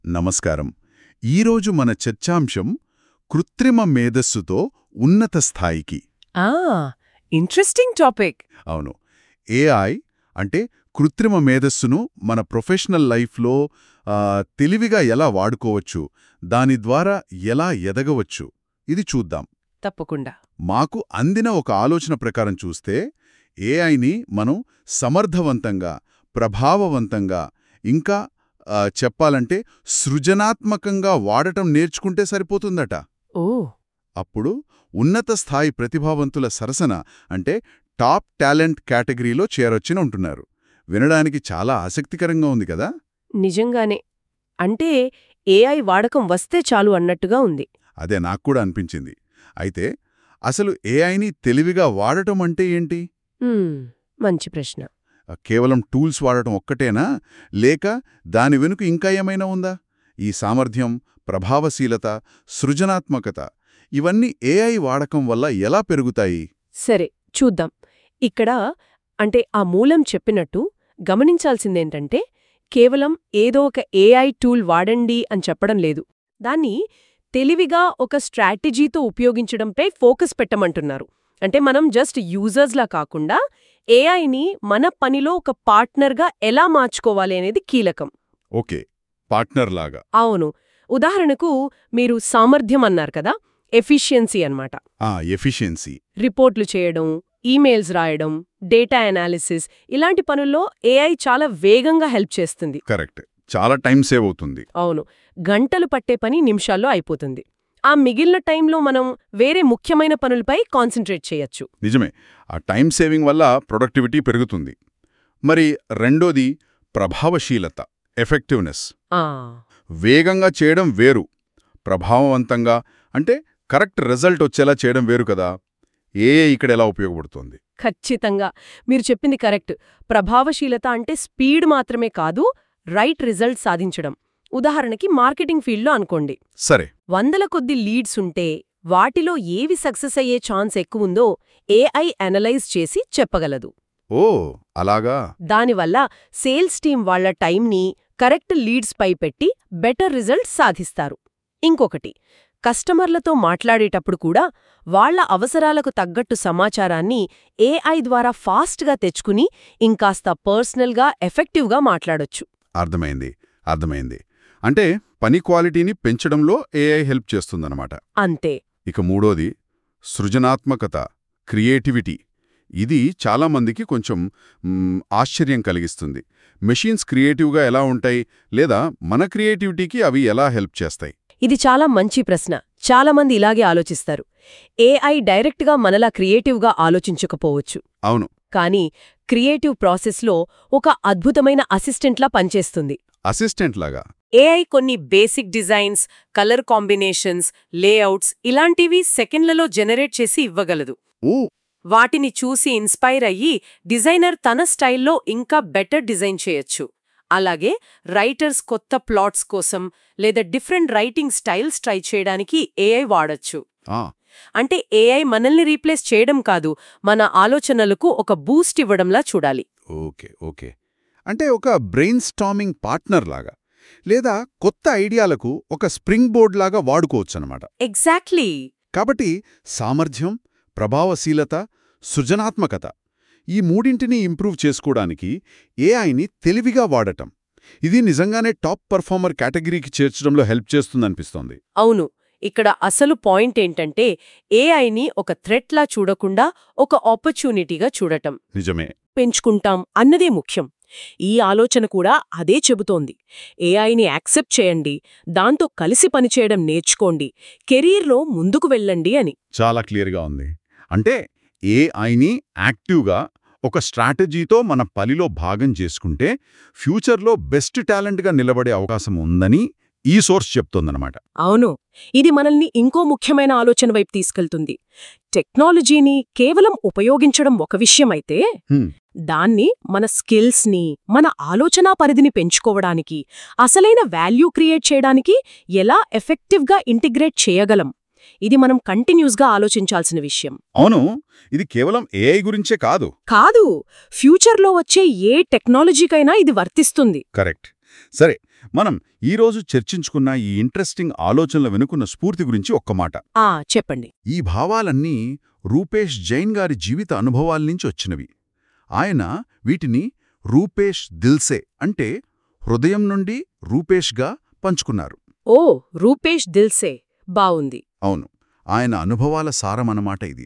నమస్కారం ఈరోజు మన చర్చాంశం కృత్రిమ మేధస్సుతో ఉన్నత స్థాయికి ఆ ఇంట్రెస్టింగ్ టాపిక్ అవును ఏఐ అంటే కృత్రిమ మేధస్సును మన ప్రొఫెషనల్ లైఫ్లో ఆ, తెలివిగా ఎలా వాడుకోవచ్చు దాని ద్వారా ఎలా ఎదగవచ్చు ఇది చూద్దాం తప్పకుండా మాకు అందిన ఒక ఆలోచన ప్రకారం చూస్తే ఏఐని మనం సమర్థవంతంగా ప్రభావవంతంగా ఇంకా ఆ, చెప్పాలంటే సృజనాత్మకంగా వాడటం నేర్చుకుంటే సరిపోతుందట ఓ అప్పుడు ఉన్నత స్థాయి ప్రతిభావంతుల సరసన అంటే టాప్ టాలెంట్ కేటగిరీలో చేరొచ్చిన ఉంటున్నారు వినడానికి చాలా ఆసక్తికరంగా ఉంది కదా నిజంగానే అంటే ఏఐ వాడకం వస్తే చాలు అన్నట్టుగా ఉంది అదే నాకు కూడా అనిపించింది అయితే అసలు ఏఐని తెలివిగా వాడటం అంటే ఏంటి మ్మ్, మంచి ప్రశ్న కేవలం టూల్స్ వాడటం ఒక్కటేనా లేక దాని వెనుక ఇంకా ఏమైనా ఉందా ఈ సామర్థ్యం ప్రభావశీలత సృజనాత్మకత ఇవన్నీ ఏఐ వాడకం వల్ల ఎలా పెరుగుతాయి సరే చూద్దాం ఇక్కడ అంటే ఆ మూలం చెప్పినట్టు గమనించాల్సిందేంటంటే కేవలం ఏదో ఒక ఏఐ టూల్ వాడండి అని చెప్పడం లేదు దాన్ని తెలివిగా ఒక స్ట్రాటజీతో ఉపయోగించడంపై ఫోకస్ పెట్టమంటున్నారు అంటే మనం జస్ట్ యూజర్స్లా కాకుండా ఏఐని మన పనిలో ఒక పార్ట్నర్గా ఎలా మార్చుకోవాలి అనేది కీలకం ఓకే పార్ట్నర్ లాగా అవును ఉదాహరణకు మీరు సామర్థ్యం అన్నారు కదా ఎఫిషియన్సీ అన్నమాట ఆ ఎఫిషియన్సీ రిపోర్ట్లు చేయడం ఈమెయిల్స్ రాయడం డేటా అనాలిసిస్ ఇలాంటి పనుల్లో ఏఐ చాలా వేగంగా హెల్ప్ చేస్తుంది కరెక్ట్ చాలా టైం సేవ్ అవుతుంది అవును గంటలు పట్టే పని నిమిషాల్లో అయిపోతుంది ఆ మిగిలిన టైంలో మనం వేరే ముఖ్యమైన పనులపై కాన్సంట్రేట్ చేయొచ్చు నిజమే ఆ టైం సేవింగ్ వల్ల ప్రొడక్టివిటీ పెరుగుతుంది మరి రెండోది ప్రభావశీలత ఎఫెక్టివ్నెస్ ఆ వేగంగా చేయడం వేరు ప్రభావవంతంగా అంటే కరెక్ట్ రిజల్ట్ వచ్చేలా చేయడం వేరు కదా ఏ ఇక్కడ ఎలా ఉపయోగపడుతోంది ఖచ్చితంగా మీరు చెప్పింది కరెక్ట్ ప్రభావశీలత అంటే స్పీడ్ మాత్రమే కాదు రైట్ రిజల్ట్ సాధించడం ఉదాహరణకి మార్కెటింగ్ ఫీల్డ్లో అనుకోండి సరే వందల కొద్ది లీడ్స్ ఉంటే వాటిలో ఏవి సక్సెస్ అయ్యే ఛాన్స్ ఎక్కువుందో ఏఐ అనలైజ్ చేసి చెప్పగలదు ఓ అలాగా దానివల్ల సేల్స్ టీం వాళ్ళ టైంని కరెక్ట్ లీడ్స్ పై పెట్టి బెటర్ రిజల్ట్స్ సాధిస్తారు ఇంకొకటి కస్టమర్లతో మాట్లాడేటప్పుడు కూడా వాళ్ళ అవసరాలకు తగ్గట్టు సమాచారాన్ని ఏఐ ద్వారా ఫాస్ట్గా తెచ్చుకుని ఇంకాస్త పర్సనల్గా ఎఫెక్టివ్గా మాట్లాడొచ్చు అర్థమైంది అర్థమైంది అంటే పని క్వాలిటీని పెంచడంలో ఏఐ హెల్ప్ చేస్తుందన్నమాట అంతే ఇక మూడోది సృజనాత్మకత క్రియేటివిటీ ఇది చాలామందికి కొంచెం మ్, ఆశ్చర్యం కలిగిస్తుంది మెషిన్స్ క్రియేటివ్గా ఎలా ఉంటాయి లేదా మన క్రియేటివిటీకి అవి ఎలా హెల్ప్ చేస్తాయి ఇది చాలా మంచి ప్రశ్న చాలామంది ఇలాగే ఆలోచిస్తారు ఏఐ డైరెక్ట్గా మనలా క్రియేటివ్గా ఆలోచించకపోవచ్చు అవును కానీ క్రియేటివ్ ప్రాసెస్లో ఒక అద్భుతమైన అసిస్టెంట్లా పనిచేస్తుంది అసిస్టెంట్ లాగా ఏఐ కొన్ని basic designs colour combinations layouts ఇలాంటివి సెకండ్లలో జనరేట్ చేసి ఇవ్వగలదు ఓ వాటిని చూసి ఇన్స్పైర్ అయ్యి డిజైనర్ తన స్టైల్లో ఇంకా బెటర్ డిజైన్ చేయొచ్చు అలాగే రైటర్స్ కొత్త ప్లాట్స్ కోసం లేదా డిఫరెంట్ రైటింగ్ స్టైల్స్ ట్రై చేయడానికి ఏఐ వాడొచ్చు ఆ, అంటే ఏఐ మనల్ని రీప్లేస్ చేయడం కాదు మన ఆలోచనలకు ఒక బూస్ట్ ఇవ్వడంలా చూడాలి ఓకే ఓకే అంటే ఒక బ్రెయిన్ స్టామింగ్ పార్ట్నర్ లాగా లేదా కొత్త ఐడియాలకు ఒక స్ప్రింగ్ బోర్డ్ లాగా వాడుకోవచ్చనమాట ఎగ్జాక్ట్లీ కాబట్టి సామర్థ్యం ప్రభావశీలత సృజనాత్మకత ఈ మూడింటిని ఇంప్రూవ్ చేసుకోవడానికి ఏఐని తెలివిగా వాడటం ఇది నిజంగానే టాప్ పర్ఫార్మర్ కేటగిరీకి చేర్చడంలో హెల్ప్ చేస్తుందనిపిస్తోంది అవును ఇక్కడ అసలు పాయింట్ ఏంటంటే ఏఐని ఒక థ్రెట్లా చూడకుండా ఒక ఆపర్చునిటీగా చూడటం నిజమే పెంచుకుంటాం అన్నదే ముఖ్యం ఈ ఆలోచన కూడా అదే చెబుతోంది ఏఐని యాక్సెప్ట్ చేయండి దాంతో కలిసి పనిచేయడం నేర్చుకోండి కెరీర్లో ముందుకు వెళ్ళండి అని చాలా క్లియర్గా ఉంది అంటే ఏఐని యాక్టివ్గా ఒక స్ట్రాటజీతో మన పనిలో భాగం చేసుకుంటే ఫ్యూచర్లో బెస్ట్ టాలెంట్గా నిలబడే అవకాశం ఉందని ఈ సోర్స్ చెప్తోందనమాట అవును ఇది మనల్ని ఇంకో ముఖ్యమైన ఆలోచన వైపు తీసుకెళ్తుంది టెక్నాలజీని కేవలం ఉపయోగించడం ఒక విషయమైతే హ్మ్. దాన్ని మన స్కిల్స్ని మన ఆలోచనా పరిధిని పెంచుకోవడానికి అసలైన వాల్యూ క్రియేట్ చేయడానికి ఎలా ఎఫెక్టివ్గా ఇంటిగ్రేట్ చేయగలం ఇది మనం కంటిన్యూస్గా ఆలోచించాల్సిన విషయం అవును ఇది కేవలం ఏఐ గురించే కాదు కాదు ఫ్యూచర్లో వచ్చే ఏ టెక్నాలజీకైనా ఇది వర్తిస్తుంది కరెక్ట్ సరే మనం ఈరోజు చర్చించుకున్న ఈ ఇంట్రెస్టింగ్ ఆలోచనల వెనుకున్న స్ఫూర్తి గురించి ఒక్క మాట ఆ చెప్పండి ఈ భావాలన్నీ రూపేష్ జైన్ గారి జీవిత అనుభవాల నుంచి వచ్చినవి ఆయన వీటిని రూపేష్ దిల్సే అంటే హృదయం నుండి రూపేష్గా పంచుకున్నారు ఓ రూపేష్ దిల్సే బావుంది అవును ఆయన అనుభవాల సారమన్నమాట ఇది